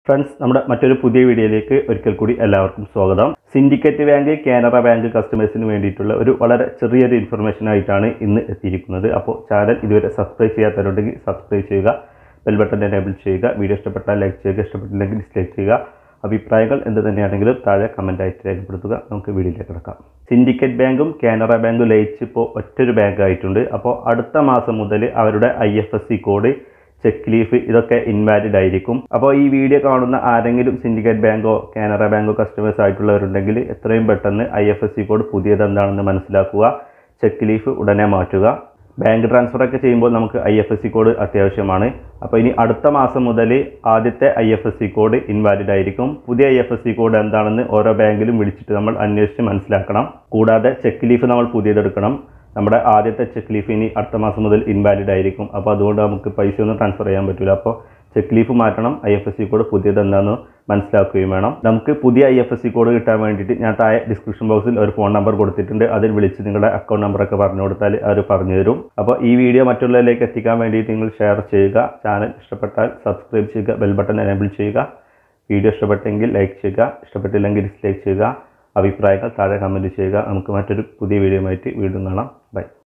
friends നമ്മുടെ മറ്റൊരു പുതിയ വീഡിയോയിലേക്ക് ഒരിക്കൽ കൂടി എല്ലാവർക്കും സ്വാഗതം സിൻഡിക്കേറ്റ് ബാങ്ക് കാനറ ബാങ്ക് കസ്റ്റമേഴ്സിന് വേണ്ടിയിട്ടുള്ള ഒരു വളരെ ചെറിയൊരു ഇൻഫർമേഷൻ ആയിട്ടാണ് ഇന്ന് എത്തിയിരിക്കുന്നത് അപ്പോൾ ചാനൽ ഇതുവരെ സബ്സ്ക്രൈബ് ചെയ്യാത്തവരുണ്ടെങ്കിൽ സബ്സ്ക്രൈബ് ചെയ്യുക ബെൽ ബട്ടൺ എനേബിൾ ചെയ്യുക വീഡിയോ ഇഷ്ടപ്പെട്ടാൽ ലൈക്ക് ചെയ്യുക ഇഷ്ടപ്പെട്ടില്ലെങ്കിൽ ഡിസ്ലൈക്ക് ചെയ്യുക അഭിപ്രായങ്ങൾ എന്ത് തന്നെയാണെങ്കിലും താഴെ കമൻ്റ് ആയിട്ട് രേഖപ്പെടുത്തുക നമുക്ക് വീഡിയോയിലേക്ക് കിടക്കാം സിൻഡിക്കേറ്റ് ബാങ്കും കാനറ ബാങ്കും ലയിച്ച് ഇപ്പോൾ ഒറ്റൊരു ബാങ്ക് ആയിട്ടുണ്ട് അപ്പോൾ അടുത്ത മാസം മുതൽ അവരുടെ I F S C code cheque leaf ഇതൊക്കെ ഇൻവാലിഡ് ആയിരിക്കും അപ്പോൾ ഈ വീഡിയോ കാണുന്ന ആരെങ്കിലും സിൻഡിക്കേറ്റ് ബാങ്കോ കാനറ ബാങ്കോ കസ്റ്റമേഴ്സ് ആയിട്ടുള്ളവരുണ്ടെങ്കിൽ എത്രയും പെട്ടെന്ന് I F S C code പുതിയത് എന്താണെന്ന് മനസ്സിലാക്കുക ചെക്ക് ലീഫ് ഉടനെ മാറ്റുക ബാങ്ക് ട്രാൻസ്ഫർ ഒക്കെ ചെയ്യുമ്പോൾ നമുക്ക് I F S C code അത്യാവശ്യമാണ് അപ്പോൾ ഇനി അടുത്ത മാസം മുതൽ ആദ്യത്തെ I F S C code invalid ആയിരിക്കും പുതിയ I F S C code എന്താണെന്ന് ഓരോ ബാങ്കിലും വിളിച്ചിട്ട് നമ്മൾ അന്വേഷിച്ച് മനസ്സിലാക്കണം കൂടാതെ ചെക്ക് ലീഫ് നമ്മൾ പുതിയതെടുക്കണം നമ്മുടെ ആദ്യത്തെ ചെക്ക് ലീഫ് ഇനി അടുത്ത മാസം മുതൽ ഇൻവാലിഡ് ആയിരിക്കും അപ്പോൾ അതുകൊണ്ട് നമുക്ക് പൈസ ഒന്നും ട്രാൻസ്ഫർ ചെയ്യാൻ പറ്റില്ല അപ്പോൾ ചെക്ക് ലീഫ് മാറ്റണം I F S C code പുതിയത് എന്താണെന്ന് മനസ്സിലാക്കുകയും വേണം നമുക്ക് പുതിയ I F S C code കിട്ടാൻ വേണ്ടിയിട്ട് ഞാൻ താഴെ ഡിസ്ക്രിപ്ഷൻ ബോക്സിൽ ഒരു ഫോൺ നമ്പർ കൊടുത്തിട്ടുണ്ട് അതിൽ വിളിച്ച് നിങ്ങളുടെ അക്കൗണ്ട് നമ്പറൊക്കെ പറഞ്ഞു കൊടുത്താൽ അവർ പറഞ്ഞു തരും അപ്പോൾ ഈ വീഡിയോ മറ്റുള്ളവരിലേക്ക് എത്തിക്കാൻ വേണ്ടിയിട്ട് നിങ്ങൾ ഷെയർ ചെയ്യുക ചാനൽ ഇഷ്ടപ്പെട്ടാൽ സബ്സ്ക്രൈബ് ചെയ്യുക ബെൽ ബട്ടൺ എനേബിൾ ചെയ്യുക വീഡിയോ ഇഷ്ടപ്പെട്ടെങ്കിൽ ലൈക്ക് ചെയ്യുക ഇഷ്ടപ്പെട്ടില്ലെങ്കിൽ ഡിസ്ലൈക്ക് ചെയ്യുക അഭിപ്രായങ്ങൾ താഴെ കമൻറ്റ് ചെയ്യുക നമുക്ക് മറ്റൊരു പുതിയ വീഡിയോ ആയിട്ട് വീണ്ടും കാണാം ബൈ